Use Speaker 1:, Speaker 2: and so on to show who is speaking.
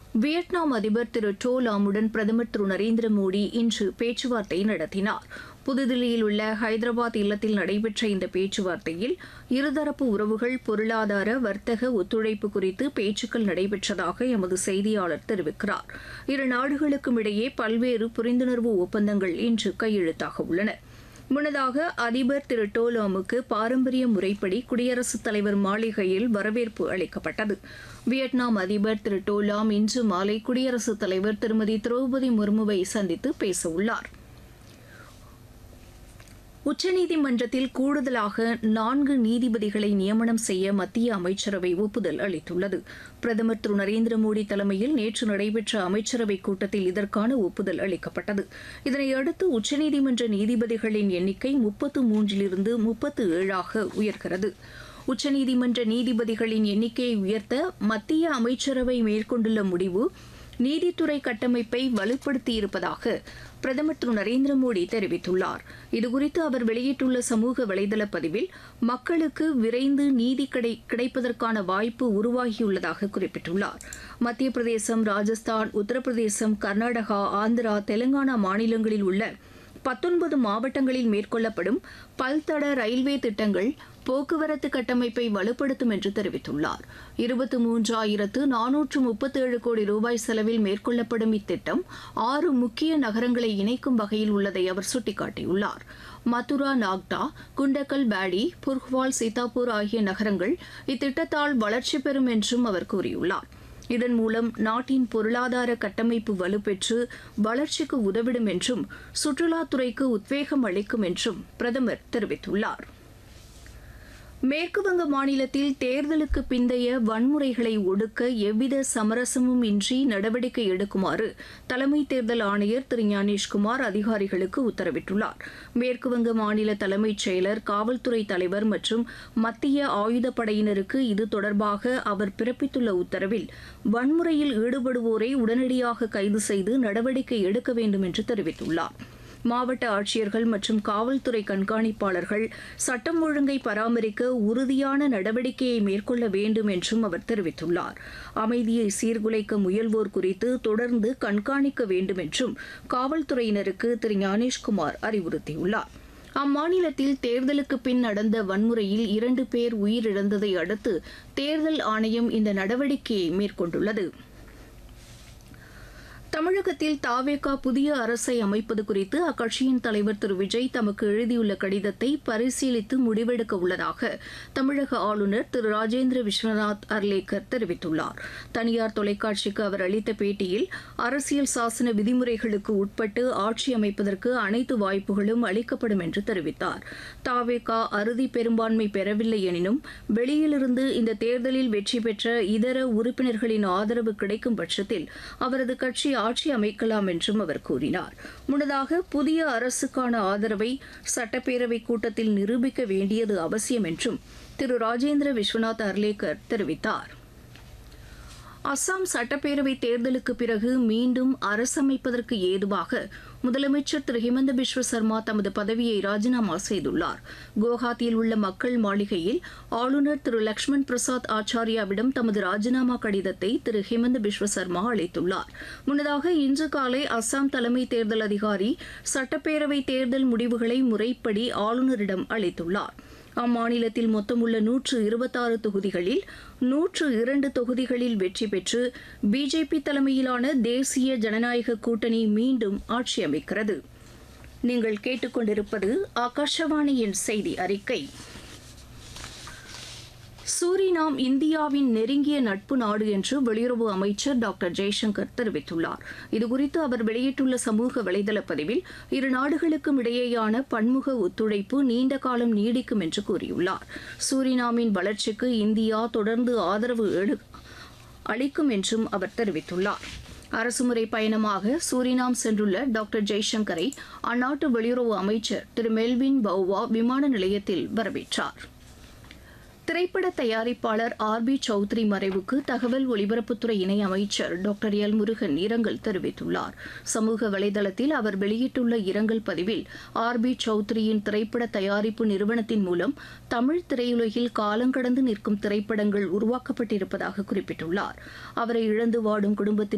Speaker 1: Vietnam அதிபர் திரு to லாமுடன் பிரதமர் திரு நரேந்திர மோடி இன்று பேச்சுவார்த்தை நடத்தினார் புதுதில்லியில் உள்ள ஹைதராபாத் இல்லத்தில் நடைபெற்ற இந்த பேச்சுவார்த்தையில் இருதரப்பு உறவுகள் பொருளாதார வர்த்தக ஒத்துழைப்பு குறித்து பேச்சுக்கள் நடைபெற்றதாக எமது செய்தியாளர் தெரிவிக்கிறார் இரு நாடுகளுக்கும் இடையே பல்வேறு புரிந்துணர்வு ஒப்பந்தங்கள் இன்று கையெழுத்தாக உள்ளன முன்னதாக அதிபர் திரு டோலாமுக்கு பாரம்பரிய முறைப்படி குடியரசுத் தலைவர் மாளிகையில் வரவேற்பு அளிக்கப்பட்டது வியட்நாம் அதிபர் திரு டோலாம் இன்று மாலை குடியரசுத் தலைவர் திருமதி திரௌபதி முர்முவை சந்தித்து பேசவுள்ளார் உச்சநீதிமன்றத்தில் கூடுதலாக நான்கு நீதிபதிகளை நியமனம் செய்ய மத்திய அமைச்சரவை ஒப்புதல் அளித்துள்ளது பிரதமர் திரு நரேந்திர மோடி தலைமையில் நேற்று நடைபெற்ற அமைச்சரவைக் கூட்டத்தில் இதற்கான ஒப்புதல் அளிக்கப்பட்டது இதனையடுத்து உச்சநீதிமன்ற நீதிபதிகளின் எண்ணிக்கை முப்பத்து மூன்றிலிருந்து முப்பத்து ஏழாக உயர்கிறது உச்சநீதிமன்ற நீதிபதிகளின் எண்ணிக்கையை உயர்த்த மத்திய அமைச்சரவை மேற்கொண்டுள்ள முடிவு நீதித்துறை கட்டமைப்பை வலுப்படுத்தியிருப்பதாக பிரதமர் திரு நரேந்திர மோடி தெரிவித்துள்ளார் இதுகுறித்து அவர் வெளியிட்டுள்ள சமூக வலைதள பதிவில் மக்களுக்கு விரைந்து நீதி கிடை கிடைப்பதற்கான வாய்ப்பு உருவாகியுள்ளதாக குறிப்பிட்டுள்ளார் மத்திய பிரதேசம் ராஜஸ்தான் உத்தரப்பிரதேசம் கர்நாடகா ஆந்திரா தெலங்கானா மாநிலங்களில் உள்ள பத்தொன்பது மாவட்டங்களில் மேற்கொள்ளப்படும் பல்தட ரயில்வே திட்டங்கள் போக்குவரத்து கட்டமைப்பை வலுப்படுத்தும் என்று தெரிவித்துள்ளார் இருபத்தி மூன்றாயிரத்து நானூற்று முப்பத்தேழு கோடி ரூபாய் செலவில் மேற்கொள்ளப்படும் இத்திட்டம் ஆறு முக்கிய நகரங்களை இணைக்கும் வகையில் உள்ளதை அவர் சுட்டிக்காட்டியுள்ளார் மதுரா நாக்டா குண்டக்கல் பேடி புர்ஹ்வால் சீதாப்பூர் ஆகிய நகரங்கள் இத்திட்டத்தால் வளர்ச்சி பெறும் என்றும் அவர் கூறியுள்ளார் இதன் மூலம் நாட்டின் பொருளாதார கட்டமைப்பு வலுப்பெற்று வளர்ச்சிக்கு உதவிடும் என்றும் சுற்றுலாத்துறைக்கு உத்வேகம் அளிக்கும் என்றும் பிரதமர் தெரிவித்துள்ளார் மேற்குவங்க மாநிலத்தில் தேர்தலுக்கு பிந்தைய வன்முறைகளை ஒடுக்க எவ்வித சமரசமும் இன்றி நடவடிக்கை எடுக்குமாறு தலைமை தேர்தல் ஆணையர் திரு ஞானேஷ்குமார் அதிகாரிகளுக்கு உத்தரவிட்டுள்ளார் மேற்குவங்க மாநில தலைமைச் செயலர் காவல்துறை தலைவர் மற்றும் மத்திய ஆயுதப்படையினருக்கு இது தொடர்பாக அவர் பிறப்பித்துள்ள உத்தரவில் வன்முறையில் ஈடுபடுவோரை உடனடியாக கைது செய்து நடவடிக்கை எடுக்க வேண்டும் என்று தெரிவித்துள்ளார் மாவட்ட ஆட்சியர்கள் மற்றும் காவல்துறை கண்காணிப்பாளர்கள் சட்டம் ஒழுங்கை பராமரிக்க உறுதியான நடவடிக்கையை மேற்கொள்ள வேண்டும் என்றும் அவர் தெரிவித்துள்ளார் அமைதியை சீர்குலைக்க முயல்வோர் குறித்து தொடர்ந்து கண்காணிக்க வேண்டும் என்றும் காவல்துறையினருக்கு திரு ஞானேஷ்குமார் அறிவுறுத்தியுள்ளார் அம்மாநிலத்தில் தேர்தலுக்கு பின் நடந்த வன்முறையில் இரண்டு பேர் உயிரிழந்ததை அடுத்து தேர்தல் ஆணையம் இந்த நடவடிக்கையை மேற்கொண்டுள்ளது தமிழகத்தில் தாவேகா புதிய அரசை அமைப்பது குறித்து அக்கட்சியின் தலைவர் திரு விஜய் தமக்கு எழுதியுள்ள கடிதத்தை பரிசீலித்து முடிவெடுக்க உள்ளதாக தமிழக ஆளுநர் திரு ராஜேந்திர விஸ்வநாத் அர்லேக்கர் தெரிவித்துள்ளார் தனியார் தொலைக்காட்சிக்கு அவர் அளித்த பேட்டியில் அரசியல் சாசன விதிமுறைகளுக்கு உட்பட்டு ஆட்சி அமைப்பதற்கு அனைத்து வாய்ப்புகளும் அளிக்கப்படும் என்று தெரிவித்தார் தாவேகா அறுதி பெரும்பான்மை பெறவில்லை எனினும் வெளியிலிருந்து இந்த தேர்தலில் வெற்றி பெற்ற இதர உறுப்பினர்களின் ஆதரவு கிடைக்கும் பட்சத்தில் அவரது கட்சி ஆட்சி அமைக்கலாம் என்றும் அவர் கூறினார் முன்னதாக புதிய அரசுக்கான ஆதரவை சட்டப்பேரவை கூட்டத்தில் நிரூபிக்க வேண்டியது அவசியம் என்றும் திரு ராஜேந்திர விஸ்வநாத் அர்லேக்கர் தெரிவித்தார் அஸ்ஸாம் சட்டப்பேரவை தேர்தலுக்கு பிறகு மீண்டும் அரசமைப்பதற்கு ஏதுவாக முதலமைச்சர் திரு ஹிமந்த பிஸ்வ சர்மா தமது பதவியை ராஜினாமா செய்துள்ளார் குவஹாத்தியில் உள்ள மக்கள் மாளிகையில் ஆளுநர் திரு லக்ஷ்மண் பிரசாத் ஆச்சாரியாவிடம் தமது ராஜினாமா கடிதத்தை திரு ஹிமந்த பிஸ்வ சர்மா அளித்துள்ளார் முன்னதாக இன்று காலை அஸ்ஸாம் தலைமை தேர்தல் அதிகாரி சட்டப்பேரவை தேர்தல் முடிவுகளை முறைப்படி ஆளுநரிடம் அளித்துள்ளார் அம்மாநிலத்தில் மொத்தம் உள்ள நூற்று இருபத்தாறு தொகுதிகளில் நூற்று இரண்டு தொகுதிகளில் வெற்றி பெற்று பிஜேபி தலைமையிலான தேசிய ஜனநாயக கூட்டணி மீண்டும் ஆட்சி அமைக்கிறது நீங்கள் கேட்டுக்கொண்டிருப்பது ஆகாஷவாணியின் செய்தி அறிக்கை சூரினாம் இந்தியாவின் நெருங்கிய நட்பு நாடு என்று வெளியுறவு அமைச்சர் டாக்டர் ஜெய்சங்கர் தெரிவித்துள்ளார் இதுகுறித்து அவர் வெளியிட்டுள்ள சமூக வலைதள பதிவில் இரு நாடுகளுக்கும் இடையேயான பன்முக ஒத்துழைப்பு நீண்ட காலம் நீடிக்கும் என்று கூறியுள்ளார் சூரினாமின் வளர்ச்சிக்கு இந்தியா தொடர்ந்து ஆதரவு எடு- அளிக்கும் என்றும் அவர் தெரிவித்துள்ளார் அரசுமுறை பயணமாக சூரினாம் சென்றுள்ள டாக்டர் ஜெய்சங்கரை அந்நாட்டு வெளியுறவு அமைச்சர் திரு மெல்வின் பௌவா விமான நிலையத்தில் வரவேற்றார் திரைப்பட தயாரிப்பாளர் ஆர் பி சௌத்ரி மறைவுக்கு தகவல் ஒலிபரப்புத்துறை இணை அமைச்சர் டாக்டர் எல் முருகன் இரங்கல் தெரிவித்துள்ளார் சமூக வலைதளத்தில் அவர் வெளியிட்டுள்ள இரங்கல் பதிவில் ஆர் பி சௌத்ரியின் திரைப்பட தயாரிப்பு நிறுவனத்தின் மூலம் தமிழ் திரையுலகில் காலங்கடந்து நிற்கும் திரைப்படங்கள் உருவாக்கப்பட்டிருப்பதாக குறிப்பிட்டுள்ளார் அவரை இழந்து வாடும் குடும்பத்தின்